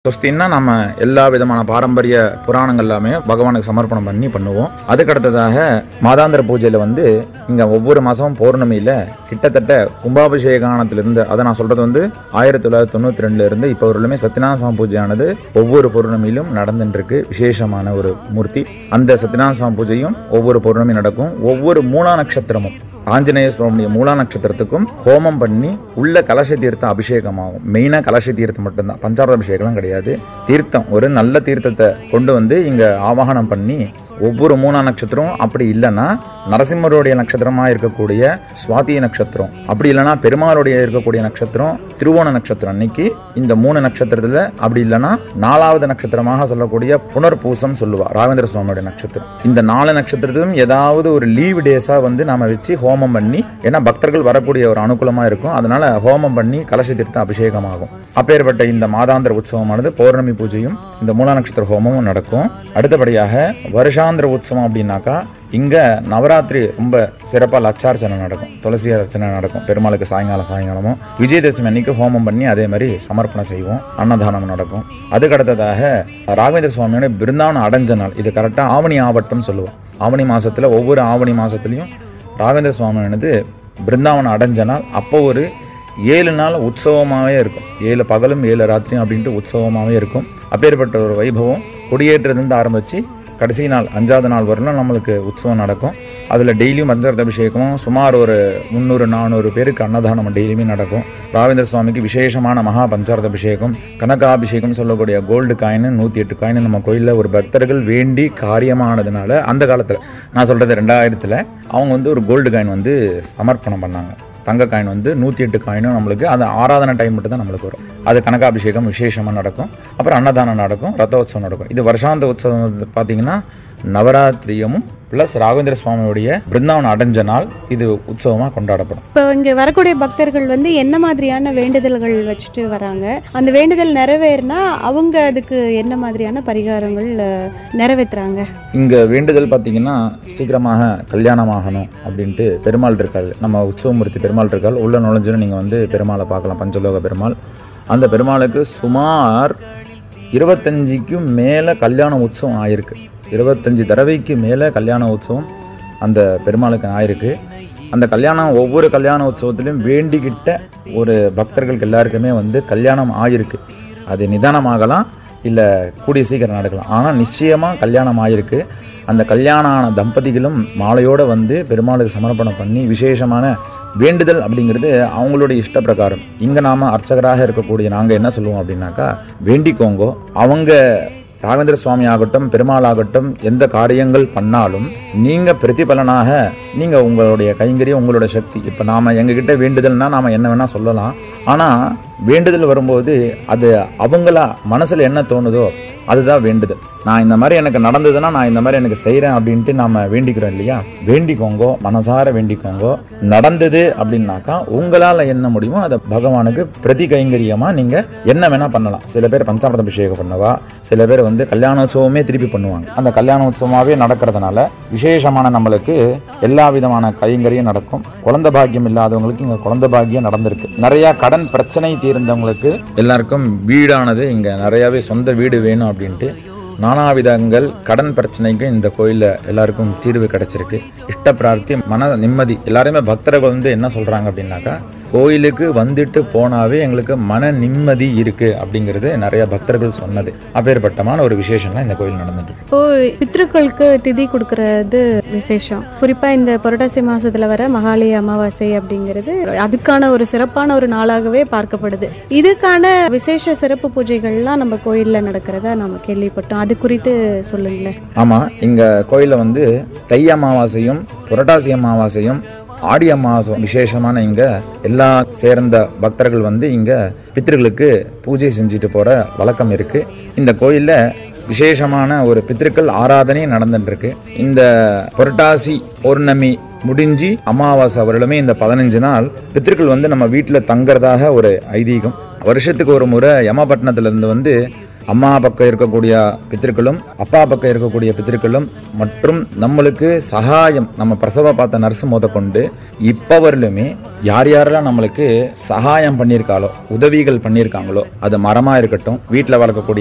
சொஸ்தின்னா நம்ம எல்லா விதமான பாரம்பரிய புராணங்கள் எல்லாமே பகவானுக்கு சமர்ப்பணம் பண்ணி பண்ணுவோம் அதுக்கு அடுத்ததாக மாதாந்திர பூஜையில வந்து இங்க ஒவ்வொரு மாசமும் பௌர்ணமியில கிட்டத்தட்ட கும்பாபிஷேகானத்திலிருந்து அதை நான் சொல்றது வந்து ஆயிரத்தி தொள்ளாயிரத்தி தொண்ணூத்தி ரெண்டுல இருந்து இப்போ வரலுமே சத்யநாராயண சுவாமி பூஜையானது ஒவ்வொரு பௌர்ணமியிலும் நடந்துட்டு இருக்கு விசேஷமான ஒரு மூர்த்தி அந்த சத்யநாராயண சுவாமி பூஜையும் ஒவ்வொரு பௌர்ணமி நடக்கும் ஒவ்வொரு மூலா நட்சத்திரமும் ஆஞ்சநேய சுவாமியுடைய மூலா நட்சத்திரத்துக்கும் ஹோமம் பண்ணி உள்ள கலச தீர்த்தம் அபிஷேகமாகும் மெயினாக கலச தீர்த்தம் மட்டும்தான் பஞ்சாமிர்த அபிஷேகம்லாம் கிடையாது தீர்த்தம் ஒரு நல்ல தீர்த்தத்தை கொண்டு வந்து இங்க ஆவாகனம் பண்ணி ஒவ்வொரு மூணா நட்சத்திரம் அப்படி இல்லைன்னா நரசிம்மருடைய நட்சத்திரமா இருக்கக்கூடிய சுவாதி நட்சத்திரம் அப்படி இல்லைன்னா பெருமாளுடைய இருக்கக்கூடிய நட்சத்திரம் திருவோண நட்சத்திரம் அன்னைக்கு இந்த மூணு நட்சத்திரத்துல அப்படி இல்லைன்னா நாலாவது நட்சத்திரமாக சொல்லக்கூடிய புனர்பூசம் சொல்லுவா ராகவேந்திர சுவாமியோட நட்சத்திரம் இந்த நாலு நட்சத்திரத்திலும் ஏதாவது ஒரு லீவ் டேஸா வந்து நாம வச்சு ஹோமம் பண்ணி ஏன்னா பக்தர்கள் வரக்கூடிய ஒரு அனுகூலமா இருக்கும் அதனால ஹோமம் பண்ணி கலச தீர்த்தம் அபிஷேகமாகும் அப்பேற்பட்ட இந்த மாதாந்திர உற்சவமானது பௌர்ணமி பூஜையும் இந்த மூலா நட்சத்திர ஹோமமும் நடக்கும் அடுத்தபடியாக வருஷாந்திர உற்சவம் அப்படின்னாக்கா இங்க நவராத்திரி ரொம்ப சிறப்பா லட்சார்ச்சனை நடக்கும் துளசி அர்ச்சனை நடக்கும் பெருமாளுக்கு சாயங்காலம் சாயங்காலமும் விஜயதசமி அன்னைக்கு ஹோமம் பண்ணி அதே மாதிரி சமர்ப்பணம் செய்வோம் அன்னதானம் நடக்கும் அதுக்கு அடுத்ததாக ராகவேந்திர சுவாமியோட பிருந்தாவன அடைஞ்ச நாள் இது கரெக்டா ஆவணி ஆவட்டம் சொல்லுவோம் ஆவணி மாசத்துல ஒவ்வொரு ஆவணி மாசத்துலயும் ராகவேந்திர சுவாமியானது பிருந்தாவனம் அடைஞ்ச நாள் அப்போ ஒரு ஏழு நாள் உற்சவமாகவே இருக்கும் ஏழு பகலும் ஏழு ராத்திரியும் அப்படின்ட்டு உற்சவமாகவே இருக்கும் அப்பேற்பட்ட ஒரு வைபவம் கொடியேற்றிலிருந்து ஆரம்பித்து கடைசி நாள் அஞ்சாவது நாள் வரலும் நம்மளுக்கு உற்சவம் நடக்கும் அதில் டெய்லியும் பஞ்சாரத அபிஷேகமும் சுமார் ஒரு முந்நூறு நானூறு பேருக்கு அன்னதானம் டெய்லியுமே நடக்கும் ராவேந்திர சுவாமிக்கு விசேஷமான மகா பஞ்சாரத அபிஷேகம் கனகாபிஷேகம் சொல்லக்கூடிய கோல்டு காயின் நூற்றி எட்டு காயின் நம்ம கோயிலில் ஒரு பக்தர்கள் வேண்டி காரியமானதுனால அந்த காலத்தில் நான் சொல்கிறது ரெண்டாயிரத்தில் அவங்க வந்து ஒரு கோல்டு காயின் வந்து சமர்ப்பணம் பண்ணாங்க தங்க காயின் வந்து நூற்றி எட்டு காயினும் நம்மளுக்கு அது ஆராதனை டைம் மட்டும் தான் நம்மளுக்கு வரும் அது கனகாபிஷேகம் விசேஷமாக நடக்கும் அப்புறம் அன்னதானம் நடக்கும் ரதோத்சவம் நடக்கும் இது வருஷாந்த உற்சவம் வந்து பார்த்தீங்கன்னா நவராத்திரியமும் ப்ளஸ் ராகவேந்திர சுவாமியுடைய பிருந்தாவனம் அடைஞ்ச நாள் இது உற்சவமாக கொண்டாடப்படும் இப்போ இங்கே வரக்கூடிய பக்தர்கள் வந்து என்ன மாதிரியான வேண்டுதல்கள் வச்சுட்டு வராங்க அந்த வேண்டுதல் நிறைவேறினா அவங்க அதுக்கு என்ன மாதிரியான பரிகாரங்கள் அஹ், நிறைவேத்துறாங்க இங்கே வேண்டுதல் பார்த்தீங்கன்னா சீக்கிரமாக கல்யாணம் ஆகணும் அப்படின்ட்டு பெருமாள் இருக்காள் நம்ம உற்சவமூர்த்தி பெருமாள் இருக்காள் உள்ள நுழைஞ்சுன்னு நீங்கள் வந்து பெருமாளை பார்க்கலாம் பஞ்சலோக பெருமாள் அந்த பெருமாளுக்கு சுமார் இருபத்தஞ்சிக்கும் மேலே கல்யாண உற்சவம் ஆயிருக்கு இருபத்தஞ்சி தடவைக்கு மேலே கல்யாண உற்சவம் அந்த பெருமாளுக்கு ஆயிருக்கு அந்த கல்யாணம் ஒவ்வொரு கல்யாண உற்சவத்திலையும் வேண்டிக்கிட்ட ஒரு பக்தர்களுக்கு எல்லாருக்குமே வந்து கல்யாணம் ஆயிருக்கு அது நிதானமாகலாம் இல்லை கூடிய சீக்கிரம் நடக்கலாம் ஆனால் நிச்சயமாக கல்யாணம் ஆயிருக்கு அந்த கல்யாணம் ஆன தம்பதிகளும் மாலையோடு வந்து பெருமாளுக்கு சமர்ப்பணம் பண்ணி விசேஷமான வேண்டுதல் அப்படிங்கிறது அவங்களுடைய இஷ்ட பிரகாரம் இங்கே நாம் அர்ச்சகராக இருக்கக்கூடிய நாங்கள் என்ன சொல்லுவோம் அப்படின்னாக்கா வேண்டிக்கோங்கோ அவங்க ராகவேந்திர சுவாமி ஆகட்டும் பெருமாள் ஆகட்டும் எந்த காரியங்கள் பண்ணாலும் நீங்க பிரதிபலனாக நீங்க உங்களுடைய கைங்கரியம் உங்களோட சக்தி இப்ப நாம எங்ககிட்ட வேண்டுதல்னா நாம என்ன வேணா சொல்லலாம் ஆனா வேண்டுதல் வரும்போது அது அவங்களா மனசுல என்ன தோணுதோ அதுதான் வேண்டுதல் நான் இந்த மாதிரி எனக்கு நடந்ததுன்னா நான் இந்த மாதிரி எனக்கு செய்கிறேன் அப்படின்ட்டு நாம வேண்டிக்கிறோம் இல்லையா வேண்டிக்கோங்கோ மனசார வேண்டிக்கோங்கோ நடந்தது அப்படின்னாக்கா உங்களால் என்ன முடியுமோ அதை பகவானுக்கு பிரதி கைங்கரியமாக நீங்கள் என்ன வேணால் பண்ணலாம் சில பேர் பஞ்சாமிரத அபிஷேகம் பண்ணவா சில பேர் வந்து கல்யாணோத்சவமே திருப்பி பண்ணுவாங்க அந்த கல்யாணோத்சவமாகவே நடக்கிறதுனால விசேஷமான நம்மளுக்கு எல்லா விதமான கைங்கரியம் நடக்கும் குழந்தை பாக்கியம் இல்லாதவங்களுக்கு இங்கே குழந்தை பாக்கியம் நடந்திருக்கு நிறைய கடன் பிரச்சனை தீர்ந்தவங்களுக்கு எல்லாருக்கும் வீடானது இங்கே நிறையாவே சொந்த வீடு வேணும் அப்படின்ட்டு நானாவிதங்கள் கடன் பிரச்சனைக்கு இந்த கோயிலில் எல்லாருக்கும் தீர்வு கிடைச்சிருக்கு இஷ்ட பிரார்த்தி மன நிம்மதி எல்லாருமே பக்தர்கள் வந்து என்ன சொல்றாங்க அப்படின்னாக்கா கோயிலுக்கு வந்துட்டு போனாவே எங்களுக்கு மன நிம்மதி இருக்கு அப்படிங்கிறது நிறைய பக்தர்கள் சொன்னது அப்பேற்பட்டமான ஒரு விசேஷம்லாம் இந்த கோயில் நடந்துட்டு இருக்கு இப்போ பித்ருக்களுக்கு திதி கொடுக்கறது விசேஷம் குறிப்பா இந்த புரட்டாசி மாசத்துல வர மகாலய அமாவாசை அப்படிங்கிறது அதுக்கான ஒரு சிறப்பான ஒரு நாளாகவே பார்க்கப்படுது இதுக்கான விசேஷ சிறப்பு பூஜைகள்லாம் நம்ம கோயில்ல நடக்கிறதா நம்ம கேள்விப்பட்டோம் அது குறித்து சொல்லுங்களேன் ஆமாம் இங்கே கோயிலில் வந்து தை அமாவாசையும் புரட்டாசி அமாவாசையும் ஆடி அமாவாசை விசேஷமான இங்கே எல்லா சேர்ந்த பக்தர்கள் வந்து இங்கே பித்திருக்களுக்கு பூஜை செஞ்சுட்டு போகிற வழக்கம் இருக்குது இந்த கோயிலில் விசேஷமான ஒரு பித்திருக்கள் ஆராதனை நடந்துட்டு இருக்கு இந்த புரட்டாசி பௌர்ணமி முடிஞ்சு அமாவாசை வருடமே இந்த பதினஞ்சு நாள் பித்திருக்கள் வந்து நம்ம வீட்டில் தங்குறதாக ஒரு ஐதீகம் வருஷத்துக்கு ஒரு முறை யமபட்டினத்துல இருந்து வந்து அம்மா பக்கம் இருக்கக்கூடிய பித்திருக்களும் அப்பா பக்கம் இருக்கக்கூடிய பித்திருக்களும் மற்றும் நம்மளுக்கு சகாயம் நம்ம பிரசவ பார்த்த நர்ஸ் முத கொண்டு இப்ப வரலுமே யார் யாரெல்லாம் நம்மளுக்கு சகாயம் பண்ணியிருக்காளோ உதவிகள் பண்ணியிருக்காங்களோ அது மரமா இருக்கட்டும் வீட்டில் வளர்க்கக்கூடிய